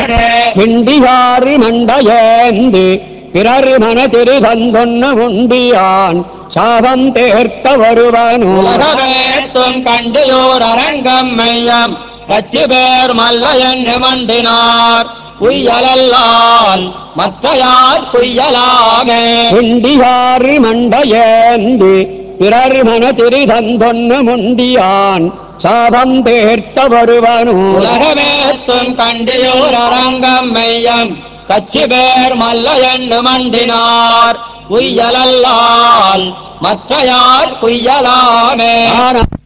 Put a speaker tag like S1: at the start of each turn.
S1: மண்டயனே
S2: பிண்டியாறு மண்டையேந்து பிறர் மனதிரு தந்தொன்னு உண்டியான் சாபம் தேர்த்த வருவனோ
S1: உலகவேத்தும் கண்டியோர் அரங்கம் மையம் கச்சி பேர் மல்லையன் மண்டினார் உய்யலல்லால் மற்ற யார் குய்யலாமே
S2: பிண்டியாறு மண்டையேந்து பிறர் மனதிரு தந்தொன்னு முண்டியான் சாபம் தேர்த்த வருவனோ
S1: உலகவேத்தும் கண்டியோர் அரங்கம் மையம் கச்சி பேர் மல்லையன் மண்டினார் உய்யலல்லால் மற்ற யார் குய்யலாமே
S2: ஆன